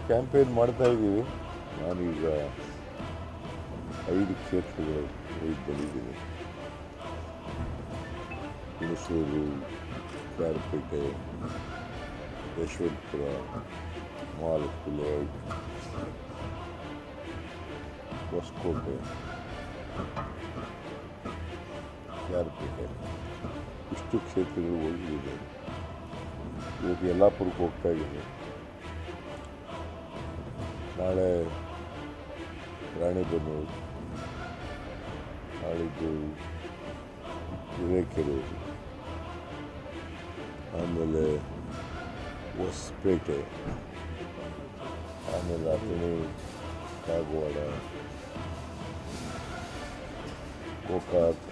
Campaign ಮಾಡ್ತಾ ಇದ್ದೀವಿ ನಾನೀಗ ಐದು ಕ್ಷೇತ್ರಗಳು ಐದು ಬಂದಿದ್ದೀನಿ ಹುಣಸೂರು ಕ್ಯಾರಪೇಟೆ ಯಶವಂತಪುರ ಮಹಾಲಕ್ಷ್ಮಿ ಲೇಔಟ್ ಹೊಸಕೋಟೆ ಕ್ಯಾರಪೇಟೆ ಇಷ್ಟು ಕ್ಷೇತ್ರಗಳು ಹೋಗಿದ್ದೀನಿ ಇವತ್ತು ಯಲ್ಲಾಪುರಕ್ಕೆ ಹೋಗ್ತಾ ಇದ್ದೀನಿ ನಾಳೆ ರಾಣಿಬೆನ್ನೂರು ನಾಳಿದ್ದು ಹಿರೇಕೆರೂರು ಆಮೇಲೆ ಹೊಸಪೇಟೆ ಆಮೇಲೆ ಅಥಣಿ ಕಾಗವಾಡ ಗೋಕಾಕ್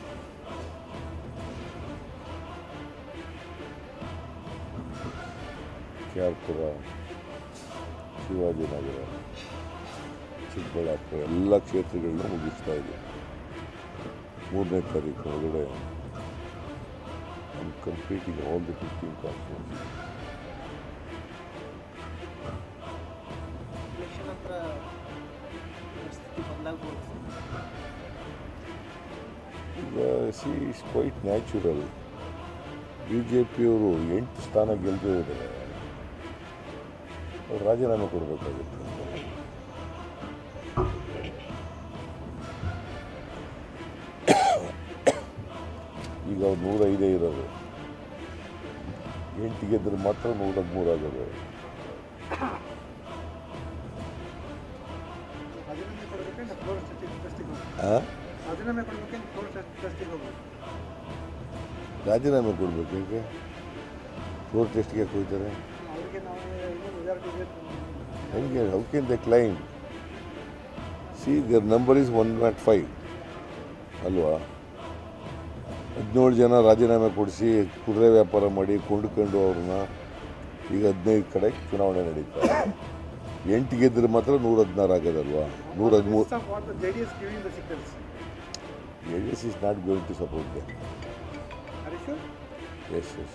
ಕ್ಯಾರ್ಪುರ ಶಿವಾಜಿನಗರ ಚಿಕ್ಕಬಳ್ಳಾಪುರ ಎಲ್ಲ ಕ್ಷೇತ್ರಗಳನ್ನ ಮುಗಿಸ್ತಾ ಇದೆ ಮೂರನೇ ತಾರೀಕು ಒಳಗಡೆ I'm completing all the fifteen constituency election ಹತ್ರ ಪರಿಸ್ಥಿತಿ ಬದಲಾಗ್ಬೋದು ಈಗ see is quite natural B J ಪಿಯವರು ಎಂಟು ಸ್ಥಾನ ಗೆಲ್ಲದೆ ಹೋದರೆ ಅವ್ರು ರಾಜೀನಾಮೆ ಕೊಡಬೇಕಾಗುತ್ತೆ ಈಗ ಅವ್ರು ನೂರೈದೇ ಇರೋದು ಎಂಟು ಗೆದ್ರೆ ಮಾತ್ರ ನೂರ ಹದಿಮೂರು ಆಗೋದು ರಾಜೀನಾಮೆ ಕೊಡಬೇಕಂದ್ರೆ ಫ್ಲೋರ್ ಟೆಸ್ಟಿಗೆ ಹೋಗ್ಬೇಕು ಆ? ರಾಜೀನಾಮೆ ಕೊಡಬೇಕಂದ್ರೆ ಫ್ಲೋರ್ ಟೆಸ್ಟಿಗೆ ಹೋಗ್ಬೇಕು ರಾಜೀನಾಮೆ ಕೊಡಬೇಕು ಯಾಕೆ ಫ್ಲೋರ್ ಟೆಸ್ಟ್ಗೆ ಹೋಗ್ತಾರೆ ಅವರಿಗೆ ನಾವು ಇನ್ನೂ ಮೆಜಾರಿಟಿ ಹೆಂಗೆ how can they claim see there number is one not five ಅಲ್ವಾ ಹದಿನೇಳು ಜನ ರಾಜೀನಾಮೆ ಕೊಡಿಸಿ ಕುದುರೆ ವ್ಯಾಪಾರ ಮಾಡಿ ಕೊಂಡ್ಕೊಂಡು ಅವ್ರನ್ನ ಈಗ ಹದಿನೈದು ಕಡೆ ಚುನಾವಣೆ ನಡೀತಾರೆ ಎಂಟು ಗೆದ್ರೆ ಮಾತ್ರ ನೂರ ಹದಿನಾರು ಆಗೋದಲ್ವಾ ನೂರ ಹದಿಮೂರು what the J D S giving the signals L S is not going to support they Harish S S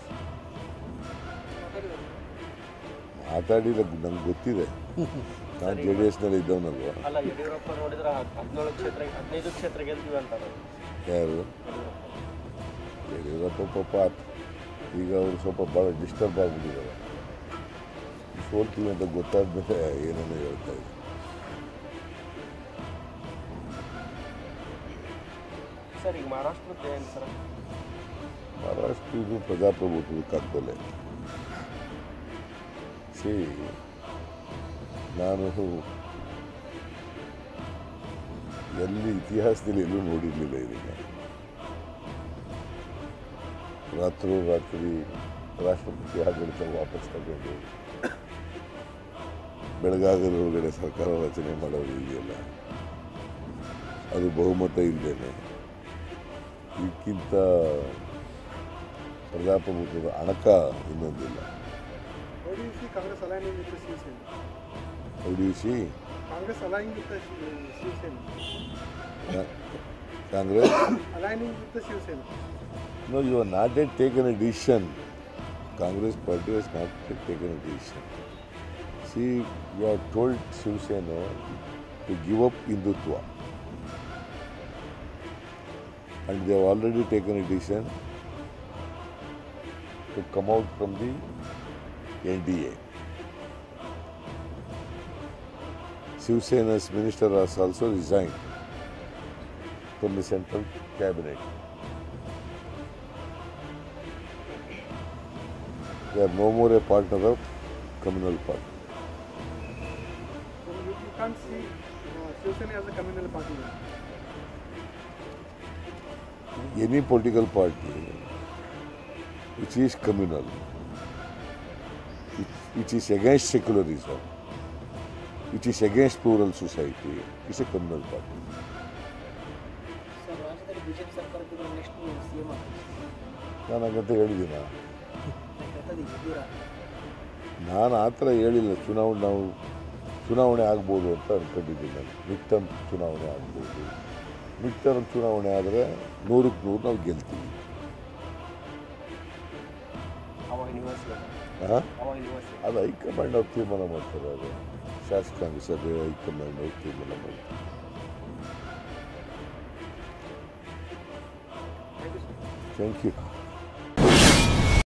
ಮಾತಾಡಿಲ್ಲ ನಂಗೆ ಗೊತ್ತಿದೆ ನಾನು ಜೆ ಡಿ ಎಸ್ನಲ್ಲಿ ಇದ್ದವನಲ್ವಾ ಅಲ್ಲ ಯಡಿಯೂರಪ್ಪ ನೋಡಿದ್ರೆ ಹದಿನೇಳು ಕ್ಷೇತ್ರ ಹದಿನೈದು ಕ್ಷೇತ್ರ ಗೆಲ್ತೀವಿ ಅಂತಾರೆ ಯಾರು ಯಡಿಯೂರಪ್ಪ ಪಾಪ ಈಗ ಅವರು ಸ್ವಲ್ಪ ಭಾಳ ಡಿಸ್ಟರ್ಬ್ ಆಗಿಬಿಟ್ಟಿದ್ದಾರೆ ಸೋಲ್ತೀವಿ ಅಂತ ಗೊತ್ತಾದ ಮೇಲೆ ಏನೇನೋ ಹೇಳ್ತಾ ಇದ್ದಾರೆ ಸರ್ ಈಗ ಮಹಾರಾಷ್ಟ್ರದ್ದು ಏನು ಸರ್ ಮಹಾರಾಷ್ಟ್ರ ಇದು ಪ್ರಜಾಪ್ರಭುತ್ವದ ಕತ್ತಲೆ ಸಿ ನಾನು ಎಲ್ಲಿ ಇತಿಹಾಸದಲ್ಲಿ ಎಲ್ಲೂ ನೋಡಿರಲಿಲ್ಲ ಇದನ್ನು ರಾತ್ರೋರಾತ್ರಿ ರಾಷ್ಟ್ರಪತಿ ಆಡಳಿತ ವಾಪಸ್ ತಗೊಂಡು ಬೆಳಗಾಗದ್ರೊಳಗಡೆ ಸರ್ಕಾರ ರಚನೆ ಮಾಡೋದು ಇದೆಯಲ್ಲ ಅದು ಬಹುಮತ ಇಲ್ಲದೇನೆ ಇದಕ್ಕಿಂತ ಪ್ರಜಾಪ್ರಭುತ್ವದ ಅಣಕ ಇನ್ನೊಂದಿಲ್ಲ How do you see Congress aligning with the Shiv Sena? ಒಡಿಸಿ Congress aligning with the Shiv Shiv Sena. Congress Aligning with the Shiv Sena. No, you have not yet taken a decision. Congress party has not yet taken a decision. See, you have told Shiv Sena to give up Hindutva. And they have already taken a decision to come out from the NDA. Shiv Sena's minister has also resigned from the central cabinet. They are no more a partner of communal party. So you, you can't see uh, Shiv Sena as a communal party now. Any political party which is communal, which, which is against secularism, which is against plural society, is a communal party. Sir ರಾಜ್ಯದಲ್ಲಿ BJP ಸರ್ಕಾರಕ್ಕೆ next C M ಆಗ್ತಾರೆ ನಾನು ಹಾಗಂತ ಹೇಳಿದ್ದೀನ ಕೆಟ್ಟದ್ದು ಇದ್ದೀರಾ ನಾನು ಆ ಥರ ಹೇಳಿಲ್ಲ ಚುನಾವಣೆ ನಾವು ಚುನಾವಣೆ ಆಗ್ಬೋದು ಅಂತ ಅಂದ್ಕೊಂಡಿದ್ದೀನಿ ನಾನು ಮಿಡ್ ಟರ್ಮ್ ಚುನಾವಣೆ ಆಗ್ಬೋದು ಮಿಡ್ ಟರ್ಮ್ ಚುನಾವಣೆ ಆದರೆ ನೂರಕ್ಕೆ ನೂರು ನಾವು ಗೆಲ್ತೀವಿ ಅವಾಗ ನೀವು ಹಾಂ ಅವಾಗ ಯುವ ಸೇನೆ ಅದು ಹೈಕಮಾಂಡ್ ಅವ್ರು ತೀರ್ಮಾನ ಮಾಡ್ತಾರೆ ಅದು ಶಾಸಕಾಂಗ ಸಭೆ ಹೈಕಮಾಂಡ್ ಅವ್ರು ತೀರ್ಮಾನ ಮಾಡ್ತಾರೆ thank you sir thank you